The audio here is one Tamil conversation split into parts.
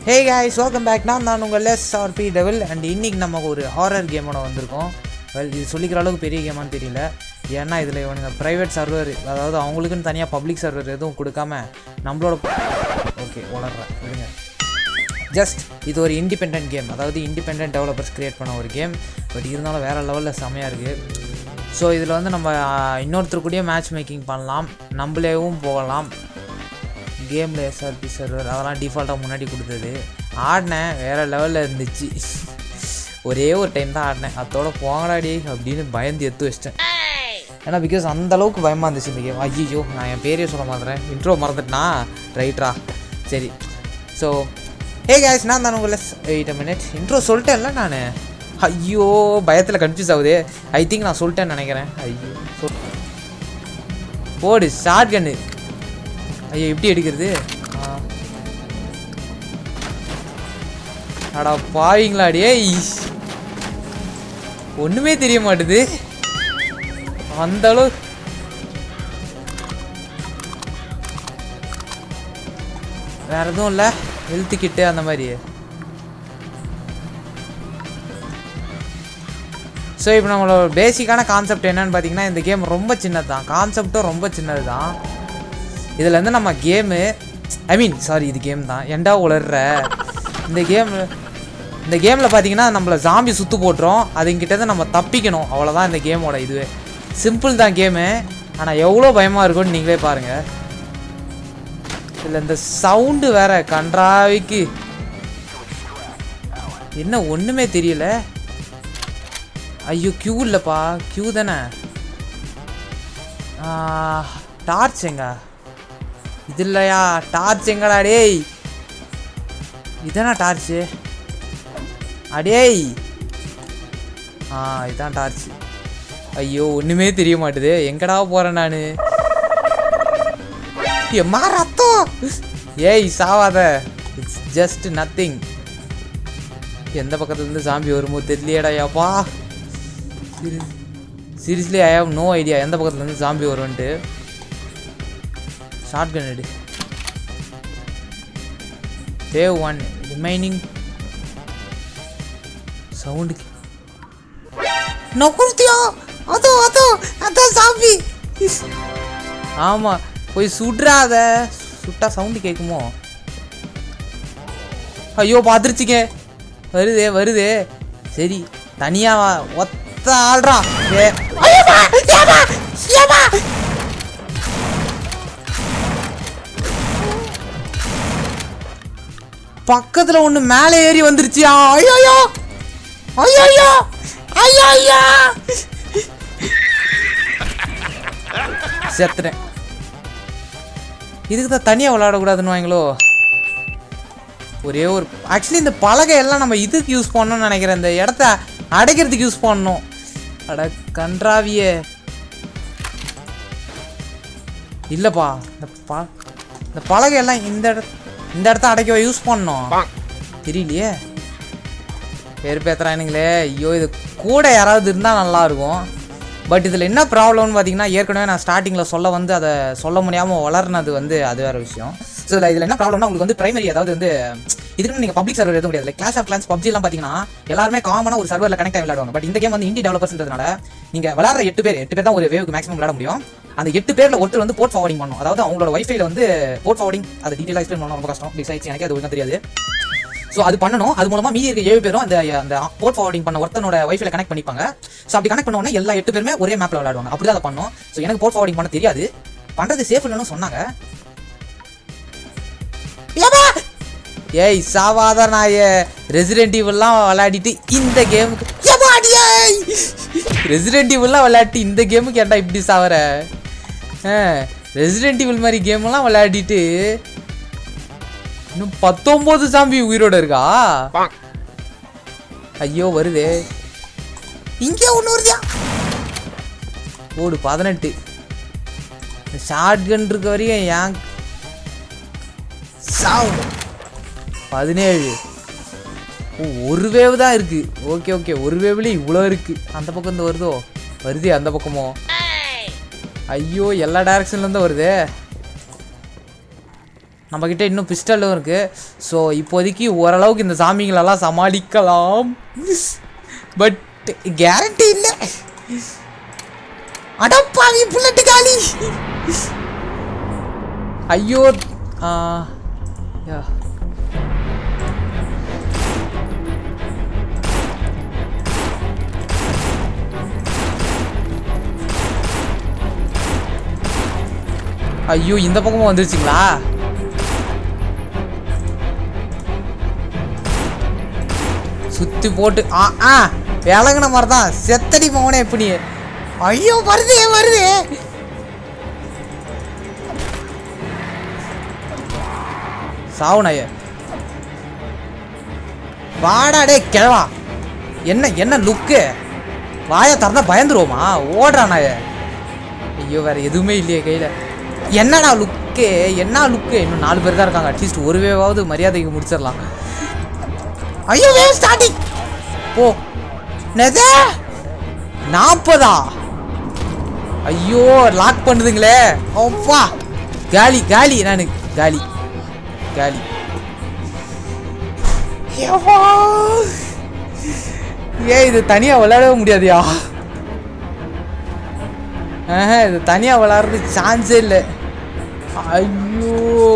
ஹே guys welcome பேக் நான் தான் உங்கள் எஸ் ஆர்பி டெவில் அண்ட் இன்னைக்கு நம்ம ஒரு ஹாரர் கேமோட வந்திருக்கோம் வெல் இது சொல்லிக்கிற அளவுக்கு பெரிய கேமான்னு தெரியல ஏன்னா இதில் இவனுங்க ப்ரைவேட் சர்வர் அதாவது அவங்களுக்குன்னு தனியாக பப்ளிக் சர்வர் எதுவும் கொடுக்காம நம்மளோட ஓகே வளர்றேன் விடுங்க ஜஸ்ட் இது ஒரு இண்டிபெண்ட் கேம் அதாவது இண்டிபெண்ட் டெவலப்பர்ஸ் கிரியேட் பண்ண ஒரு கேம் பட் இருந்தாலும் வேறு லெவலில் செமையாக இருக்குது ஸோ இதில் வந்து நம்ம இன்னொருத்தர் கூடயே மேட்ச் மேக்கிங் பண்ணலாம் நம்மளேவும் போகலாம் கேமில் எஸ்ஆர்பி சர்வர் அதெல்லாம் டிஃபால்ட்டாக முன்னாடி கொடுத்தது ஆடினேன் வேறு லெவலில் இருந்துச்சு ஒரே ஒரு டைம் தான் ஆடினேன் அதோட போங்கடாடி அப்படின்னு பயந்து எடுத்து வச்சிட்டேன் ஏன்னா பிகாஸ் அந்த அளவுக்கு பயமாக இருந்துச்சு இந்த கேம் ஐயோ நான் என் பேரே சொல்ல மாட்டேறேன் இன்ட்ரோ மறந்துட்டேனா ரைட்ரா சரி ஸோ ஹே guys நான் தான் உங்களை வெயிட் மினிட் இன்ட்ரோ சொல்லிட்டேன்ல நான் ஐயோ பயத்தில் கன்ஃபியூஸ் ஆகுது ஐ திங்க் நான் சொல்லிட்டேன்னு நினைக்கிறேன் ஐயோ சொல் போடு ஷார்ட் கன்னு ஐயோ எப்படி எடுக்கிறது ஆ. அடா பாவீங்களா டேய் ஒன்றுமே தெரிய மாட்டுது அந்த அளவு வேற எதுவும் இல்லை ஹெல்த் கிட்டு அந்த மாதிரி ஸோ இப்போ நம்மளோட பேசிக்கான கான்செப்ட் என்னன்னு பார்த்தீங்கன்னா இந்த கேம் ரொம்ப சின்னது தான் கான்செப்டும் ரொம்ப சின்னது தான் இதில் வந்து நம்ம கேமு ஐ மீன் சாரி இது கேம் தான் ஏன்டா உளர்ற இந்த கேம் இந்த கேமில் பார்த்தீங்கன்னா நம்மளை ஜாம்பி சுத்து போட்டுரும் அதுங்கிட்ட நம்ம தப்பிக்கணும் அவ்வளோதான் இந்த கேமோட இதுவே சிம்பிள் தான் கேமு ஆனால் எவ்வளோ பயமாக இருக்கும்னு நீங்களே பாருங்கள் இதில் இந்த சவுண்டு வேற கன்றாவிக்கு என்ன ஒன்றுமே தெரியல ஐயோ கியூ இல்லைப்பா கியூ தானே டார்ச் எங்க இது இல்லையா டார்ச் எங்கடா டேய் இதானா டார்ச்சு அடேய் ஆ இதான் டார்ச் ஐயோ ஒன்றுமே தெரிய மாட்டுது எங்கடா போகிறேன் நான் எம்மா ரத்தம் ஏய் சாவாத இட்ஸ் ஜஸ்ட் நத்திங் எந்த பக்கத்துலேருந்து சாம்பி வருமோ தெரியலையடா யாப்பா seriously I have no idea எந்த பக்கத்துலேருந்து சாம்பி வரும்ன்ட்டு ஷார்ட் கன் எடு சேவ் ஒன் ரிமைனிங் சவுண்டு நொக்குர்த்தியா அதோ அதோ அதான் சாம்பி ஆமாம் போய் சுடுறாத சுட்டா சவுண்டு கேட்குமோ ஐயோ பார்த்துருச்சிங்க வருதே வருதே சரி தனியா வா ஒத்த ஆள்றா ஏ ஐயம்மா, ஏம்மா, ஏம்மா. பக்கத்துல ஒண்ணு மேலே ஏறி வந்துருச்சு ஐயோ ஐயோ ஐயோ செத்துறேன் இதுக்கு தான் தனியாக விளையாடக்கூடாதுன்னு வாங்களோ ஒரே ஒரு ஆக்சுவலி இந்த பலகை எல்லாம் நம்ம இதுக்கு யூஸ் பண்ணணும்னு நினைக்கிறேன் இந்த இடத்த அடைக்கிறதுக்கு யூஸ் பண்ணணும் அட கன்றாவியே இல்லைப்பா இந்த ப இந்த பலகை எல்லாம் இந்த இட இந்த இடத்த அடைக்க யூஸ் பண்ணணும் தெரியலையே வெறுப்பேத்துறானுங்களே ஐயோ இது கூட யாராவது இருந்தால் நல்லா இருக்கும் பட் இதில் என்ன ப்ராப்ளம்னு பார்த்தீங்கன்னா ஏற்கனவே நான் ஸ்டார்டிங்கில் சொல்ல வந்து அதை சொல்ல முடியாமல் வளர்னது வந்து அது வேறு விஷயம் ஸோ இதில் என்ன ப்ராப்ளம்னா உங்களுக்கு வந்து பிரைமரி அதாவது வந்து இதுக்கு நீங்கள் பப்ளிக் சர்வர் எதுவும் கிடையாது கிளாஸ் ஆஃப் கிளான்ஸ் பப்ஜிலாம் பார்த்தீங்கன்னா எல்லாருமே காமனாக ஒரு சர்வரில் கனெக்ட் ஆகி விளையாடுவாங்க பட் இந்த கேம் வந்து இண்டி டெவலப்பர்ஸ்ன்றதுனால நீங்கள் விளையாடுற எட்டு பேர் எட்டு பேர் தான் ஒரு வேவுக்கு மேக்ஸிமம் விளையாட முடியும் அந்த எட்டு பேர்ல ஒருத்தர் வந்து போர்ட் ஃபார்வர்டிங் பண்ணும் அதாவது அவங்களோட வைஃபைல வந்து போர்ட் ஃபார்வர்டிங் அது டீட்டெயிலாக எக்ஸ்பிளைன் பண்ணணும் ரொம்ப கஷ்டம் ப்ளீஸ் ஆயிடுச்சு எனக்கு அது ஒழுங்கா தெரியாது ஸோ அது பண்ணணும் அது மூலமா மீதி இருக்க ஏழு பேரும் அந்த அந்த போர்ட் ஃபார்வர்டிங் பண்ண ஒருத்தனோட வைஃபைல கனெக்ட் பண்ணிப்பாங்க ஸோ அப்படி கனெக்ட் பண்ண உடனே எல்லா எட்டு பேருமே ஒரே மேப்ல விளையாடுவாங்க அப்படி அதை பண்ணோம் ஸோ எனக்கு போர்ட் ஃபார்வர்டிங் பண்ண தெரியாது பண்றது சேஃப் இல்லைன்னு சொன்னாங்க ஏப்பா! ஏய் சாவாத நாய ரெசிடென்ட் ஈவல்லாம் விளையாடிட்டு இந்த கேமுக்கு ரெசிடென்ட் ஈவல்லாம் விளையாடிட்டு இந்த கேமுக்கு ஏன்டா இப்படி சாவற ரெசிடென்ட் ஈவல் மாதிரி கேம்லாம் விளையாடிட்டு இன்னும் பத்தொன்பது சாம்பி உயிரோட இருக்கா ஐயோ வருதே இங்கே ஒன்று வருதியா ஓடு பதினெட்டு ஷார்ட் கன் இருக்க வரையும் ஏன் சாவு பதினேழு ஓ ஒரு வேவ் தான் இருக்கு ஓகே ஓகே ஒரு வேவ்ல இவ்வளோ இருக்கு அந்த பக்கம் இருந்து வருதோ வருதே அந்த பக்கமோ ஐயோ எல்லா டைரக்ஷன்ல இருந்தும் வருதே நம்மக்கிட்ட இன்னும் பிஸ்டலும் இருக்குது ஸோ இப்போதைக்கு ஓரளவுக்கு இந்த சாமிங்களெல்லாம் சமாளிக்கலாம் பட் கேரண்டி இல்லை அடப்பாவி புல்லட்டு காலி ஐயோ ஆ, யா. ஐயோ இந்த பக்கமும் வந்துருச்சுங்களா சுத்தி போட்டு ஆ ஆ விளங்குன மாதிரி தான் செத்தடி மகனே எப்படி ஐயோ வருதே வருதே சாவுனாய வாடா டே கிழவா என்ன என்ன லுக்கு வாயை திறந்தா பயந்துருவோமா ஓடுறா நாய ஐயோ வேற எதுவுமே இல்லையே கையில என்னடா லுக்கு என்ன லுக்கு இன்னும் நாலு பேர் தான் இருக்காங்க அட்லீஸ்ட் ஒரு வேவாவது மரியாதைக்கு முடிச்சிடலாம் ஐயோ வேவ் ஸ்டார்டிங் ஓ நெதே நாற்பதா ஐயோ லாக் பண்ணுதுங்களே அப்பா காலி காலி நானு காலி காலி யப்பா. ஏய் இது தனியா விளையாடவே முடியாதுயா ஆஹா, இது தனியா விளையாடுறதுக்கு சான்ஸே இல்லை ஐயோ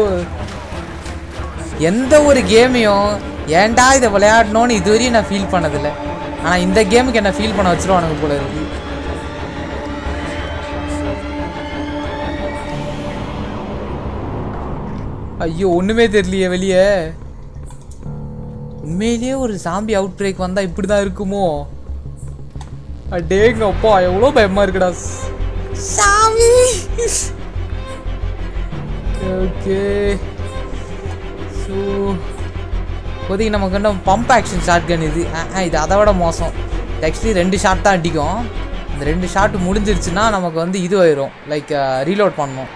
எந்த ஒரு கேமையும் ஏன்டா இதை விளையாடணும்னு இதுவரையும் நான் ஃபீல் பண்ணதில்லை ஆனால் இந்த கேமுக்கு என்ன ஃபீல் பண்ண வச்சிருவானுங்க போல இருக்கு ஐயோ ஒண்ணுமே தெரியலையே வெளியே உண்மையிலேயே ஒரு சாம்பி அவுட் பிரேக் வந்தா இப்படி தான் இருக்குமோ அடேங்க அப்பா எவ்வளோ பயமா இருக்குடா சாமி ஓகே ஸோ இப்போதைக்கு நமக்கு இன்னும் பம்ப் ஆக்ஷன் ஷார்ட் கன் இது ஆ, ஆ, இது அதை விட மோசம் ஆக்சுவலி ரெண்டு ஷாட் தான் அடிக்கும் இந்த ரெண்டு ஷாட் முடிஞ்சிருச்சுன்னா நமக்கு வந்து இது ஆயிரும் லைக் ரீலோட் பண்ணணும்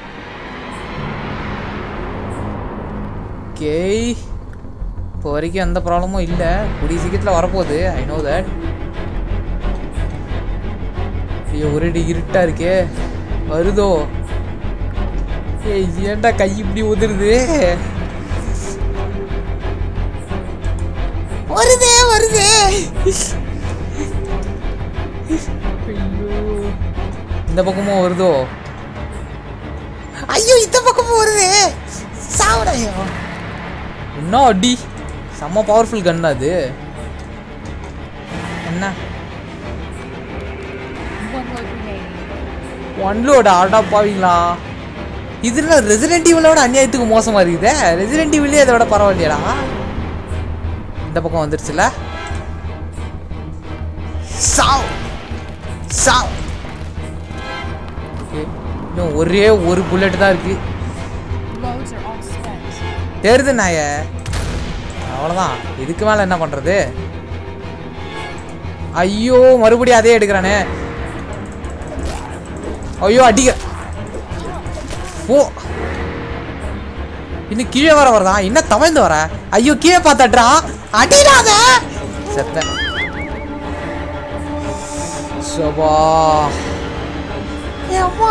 ஓகே இப்போ வரைக்கும் எந்த ப்ராப்ளமும் இல்லை கூடிய சீக்கிரத்தில் வரப்போகுது ஐ நோ தட் ஐயோ ஒரே இருட்டா இருக்கே வருதோ ஏய் ஏன்டா கை இப்படி உதிருது வருதே வருதே ஐயோ இந்த பக்கமும் வருதோ ஐயோ இந்த பக்கமும் வருதே சாவடையோ என்ன அடி செம்ம பவர்ஃபுல் கன் அது என்ன One load remaining. ஒன்லோட ஆடா பாவீங்களா இதுல ரெசிடென்ட் ஈவிலோட அநியாயத்துக்கு மோசமா இருக்குதே ரெசிடென்ட் ஈவிலே அதோட பரவாயில்லையடா இந்த பக்கம் வந்துருச்சுல சாவ் சாவ் Okay. இன்னும் ஒரே ஒரு புல்லட் தான் இருக்கு Loads are all spent. தெரியுது நாய அவ்வளோதான் இதுக்கு மேலே என்ன பண்ணுறது ஐயோ மறுபடியும் அதே எடுக்கிறானே ஐயோ அடிக்க ஓ இன்னும் கீழே வர வரதா என்ன தவழ்ந்து வர ஐயோ கீழே பார்த்தாட்றா அடிடாத செத்த சபா ஏம்மா.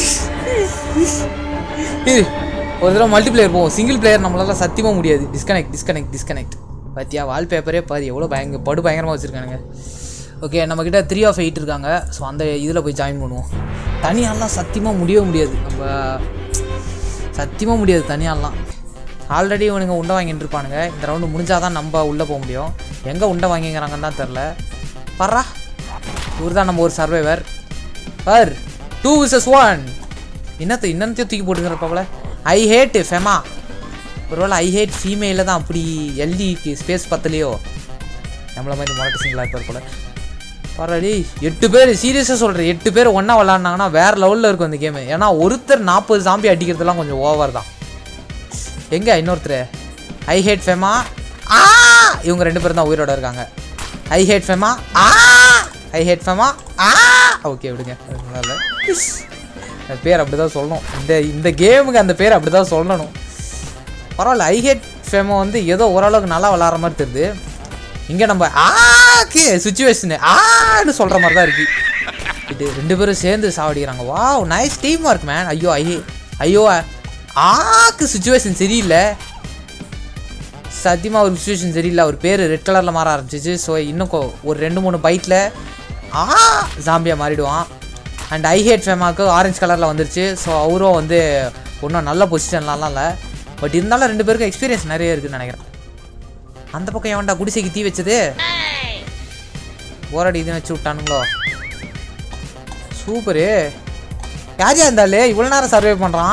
இரு ஒரு தடவை மல்டிப்ளேயர் போவோம் சிங்கிள் பிளேயர் நம்மளால சத்தியமாக முடியாது டிஸ்கனெக்ட் டிஸ்கனெக்ட் டிஸ்கனெக்ட் பாத்தியா வால்பேப்பரே பாரு எவ்வளோ பயங்க படு பயங்கரமாக வச்சுருக்கானுங்க ஓகே நம்மக்கிட்ட த்ரீ ஆஃப் எயிட் இருக்காங்க ஸோ அந்த இதில் போய் ஜாயின் பண்ணுவோம் தனியாலாம் சத்தியமாக முடியவே முடியாது நம்ம சத்தியமாக முடியாது தனியாலாம் ஆல்ரெடி இவனுங்க உண்டை வாங்கிட்டு இருப்பானுங்க இந்த ரவுண்டு முடிஞ்சாதான் நம்ம உள்ளே போக முடியும் எங்கே உண்டை வாங்கிக்கிறாங்கன்னு தான் தெரில பர்றா இவர் தான் நம்ம ஒரு survivor per two versus one என்னத்தை இன்னத்தையும் தூக்கி போட்டுங்கிறப்பாவில் ஐ ஹேட் ஃபெமா ஒருவேளை ஐ ஹேட் ஃபீமேலில் தான் அப்படி எல்டிக்கு ஸ்பேஸ் பத்தலையோ நம்மள மாதிரி மொரட்டு சிங்கிளாக இருப்பார் போல பரவாடி எட்டு பேர் சீரியஸாக சொல்கிறேன் எட்டு பேர் ஒன்றா விளாட்னாங்கன்னா வேறு லெவலில் இருக்கும் இந்த கேமு ஏன்னா ஒருத்தர் நாற்பது சாம்பி அடிக்கிறதுலாம் கொஞ்சம் ஓவர் தான் எங்கே இன்னொருத்தர் ஐ ஹேட் ஃபெமா ஆ இவங்க ரெண்டு பேரும் தான் உயிரோட இருக்காங்க I hate Fema ah I hate Fema ah okay விடுங்க அதனால அந்த பேர் அப்படி தான் சொல்லணும் இந்த இந்த கேமுக்கு அந்த பேர் அப்படி தான் சொல்லணும் பரவாயில்ல ஐ ஹேட் ஃபேமோ வந்து ஏதோ ஓரளவுக்கு நல்லா விளாட்ற மாதிரி தெரியுது இங்கே நம்ம ஆக்கு சுச்சுவேஷனு ஆன்னு சொல்கிற மாதிரி தான் இருக்கு இது ரெண்டு பேரும் சேர்ந்து சாவடிக்கிறாங்க வா நைஸ் டீம் ஒர்க் மேன் ஐயோ ஐ ஐயோ ஆக்கு சுச்சுவேஷன் சரியில்லை சத்தியமாக ஒரு சுச்சுவேஷன் சரியில்லை அவர் பேர் ரெட் கலரில் மாற ஆரம்பிச்சிச்சு ஸோ இன்னும் கொ- ஒரு ரெண்டு மூணு பைட்டில் ஆ ஜாம்பியாக மாறிடுவான் அண்ட் ஐ ஹேட் ஃபேமாக்கு ஆரஞ்சு கலரில் வந்துருச்சு ஸோ அவரும் வந்து ஒன்றும் நல்ல பொசிஷன்லாம் இல்லை பட் இருந்தாலும் ரெண்டு பேருக்கும் எக்ஸ்பீரியன்ஸ் நிறைய இருக்குன்னு நினைக்கிறேன் அந்த பக்கம் எவன்டா குடிசைக்கு தீ வச்சது போராடி இது வச்சு விட்டானுங்களோ சூப்பரு யாரியா இருந்தாலே இவ்வளோ நேரம் சர்வே பண்ணுறான்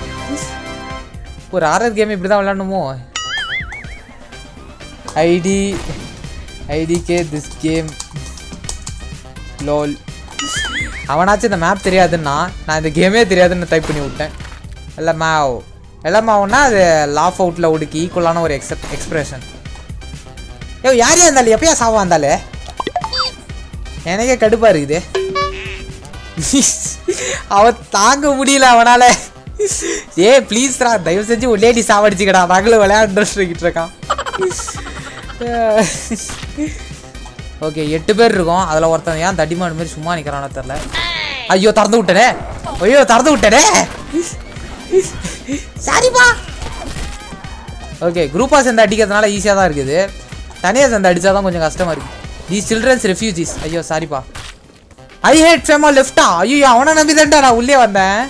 ஒரு ஆர்ஆர் கேம் இப்படி தான் விளையாடணுமோ ஐடி ஐடிகே திஸ் கேம் லோல் அவனாச்சும் இந்த மேப் தெரியாதுன்னா நான் இந்த கேமே தெரியாதுன்னு டைப் பண்ணி விட்டேன் இல்லை மேவ் எல்லாம் மாவுன்னா அது லாஃப் அவுட்டில் ஒடுக்கி ஈக்குவலான ஒரு எக்ஸப் எக்ஸ்பிரஷன் ஏ யாரையா இருந்தாலும் எப்பயா சாவா இருந்தாலே எனக்கே கடுப்பாக இருக்குது அவ தாங்க முடியல அவனால ஏ ப்ளீஸ்ரா தயவு செஞ்சு ஒரு லேடி சாவடிச்சுக்கடா நாங்களும் விளையாண்டுட்டு இருக்கான் ஓகே எட்டு பேர் இருக்கோம் அதில் ஒருத்தன் ஏன் தடிமாடு மாதிரி சும்மா நிற்கிறானோ தெரில ஐயோ திறந்து விட்டனே ஐயோ திறந்து விட்டனே சாரிப்பா ஓகே குரூப்பாக சேர்ந்து அடிக்கிறதுனால ஈஸியாக தான் இருக்குது தனியாக சேர்ந்து அடித்தா தான் கொஞ்சம் கஷ்டமாக இருக்குது தி சில்ட்ரன்ஸ் ரெஃப்யூஜிஸ் ஐயோ சாரிப்பா ஐ ஹேட் ஃபேமா லெஃப்டா ஐயோ அவனை நம்பி தான்டா நான் உள்ளே வந்தேன்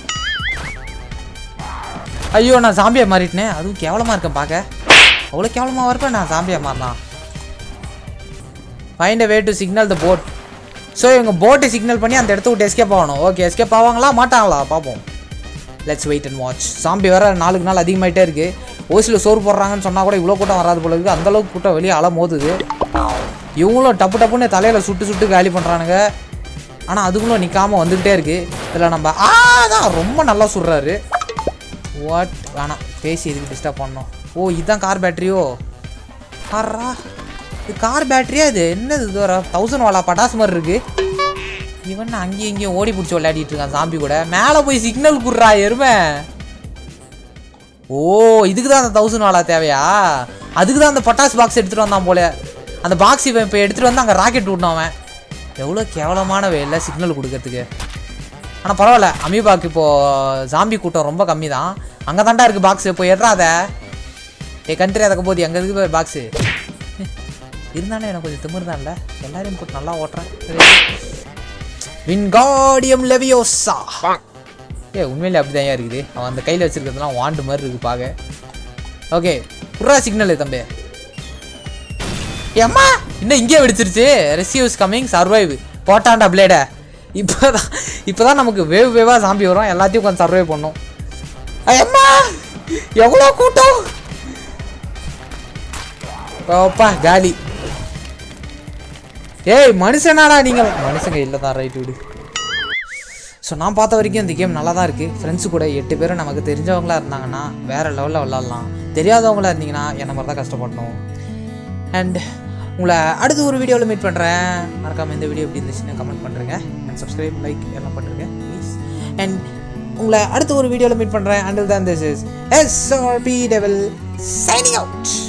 ஐயோ நான் சாம்பியா மாறிட்டேனே அதுவும் கேவலமாக இருக்கேன் பார்க்க அவ்வளோ கேவலமாக இருப்பேன் நான் சாம்பியா மாறினா find way to signal the boat so இவங்க போட்டை சிக்னல் பண்ணி அந்த இடத்த விட்டு எஸ்கேப் ஆகணும் ஓகே எஸ்கேப் ஆவாங்களா மாட்டாங்களா பார்ப்போம் let's wait and watch zombie வேற நாளுக்கு நாள் அதிகமாயிட்டே இருக்கு ஓசியில் சோறு போடுறாங்கன்னு சொன்னால் கூட இவ்வளோ கூட்டம் வராது போல இருக்குது அந்த அளவுக்கு கூட்டம் வெளியே அலை மோதுது இவங்களும் டப்பு டப்புன்னு தலையில் சுட்டு சுட்டு காலி பண்ணுறானுங்க ஆனால் அதுக்குள்ள நிற்காம வந்துக்கிட்டே இருக்கு இதில் நம்ம ஆ தான் ரொம்ப நல்லா சுடுறாரு வாட் வேணாம் பேசி எதுக்கு டிஸ்டர்ப் பண்ணோம் ஓ இதுதான் கார் பேட்டரியோ காரா இது கார் பேட்டரியா இது என்னது இது ஒரு தௌசண்ட் வாலா பட்டாசு மாதிரி இருக்கு இவன் அங்கேயும் இங்கேயும் ஓடி பிடிச்சி விளையாடிட்டு இருக்கான் சாம்பி கூட மேலே போய் சிக்னல் குடுறா எருமை ஓ இதுக்கு தான் அந்த தௌசண்ட் வாலா தேவையா அதுக்கு தான் அந்த பட்டாசு பாக்ஸ் எடுத்துகிட்டு வந்தான் போல அந்த பாக்ஸ் இவன் இப்போ எடுத்துகிட்டு வந்து அங்கே ராக்கெட் விட்டான் அவன் எவ்வளோ கேவலமான வேலை சிக்னல் கொடுக்கறதுக்கு ஆனால் பரவாயில்ல அமீபாக்கு இப்போது ஜாம்பி கூட்டம் ரொம்ப கம்மி தான் அங்கே தாண்டா இருக்குது பாக்ஸ் இப்போ எடுறாத ஏ கண்ட்ரி அதக்க போது எங்கே இருக்கு பாக்ஸு இருந்தாலும் எனக்கு கொஞ்சம் திமிர் தான்ல எல்லாரையும் போட்டு நல்லா ஓட்டுறேன் வின்காடியம் லெவியோசா ஏ உண்மையிலே அப்படி தான் இருக்குது அவன் அந்த கையில் வச்சிருக்கிறதுலாம் வாண்டு மாதிரி இருக்கு பார்க்க ஓகே புறா சிக்னல் தம்பி ஏம்மா இன்னும் இங்கே வெடிச்சிருச்சு ரெசியூஸ் கம்மிங் சர்வைவ் போட்டாண்டா பிளேட இப்போதான் இப்போதான் நமக்கு வேவ் வேவாக சாம்பி வரும் எல்லாத்தையும் உட்காந்து சர்வை பண்ணும் அம்மா எவ்வளோ கூட்டம் ஓப்பா காலி ஏய் மனுஷனாடா நீங்கள் மனுஷங்க இல்லை தான் ரைட் விடு ஸோ நான் பார்த்த வரைக்கும் இந்த கேம் நல்லா தான் இருக்குது ஃப்ரெண்ட்ஸு கூட எட்டு பேரும் நமக்கு தெரிஞ்சவங்களா இருந்தாங்கன்னா வேறு லெவலில் விளாட்லாம் தெரியாதவங்களா இருந்தீங்கன்னா என்ன மாதிரி தான் கஷ்டப்படணும் அண்ட் உங்களை அடுத்த ஒரு வீடியோவில் மீட் பண்ணுறேன் மறக்காமல் இந்த வீடியோ எப்படி இருந்துச்சுன்னு கமெண்ட் பண்ணுறேங்க அண்ட் சப்ஸ்கிரைப் லைக் எல்லாம் பண்ணுறேங்க ப்ளீஸ் அண்ட் உங்களை அடுத்த ஒரு வீடியோவில் மீட் பண்ணுறேன் அண்டில் தான் this is S R P devil signing out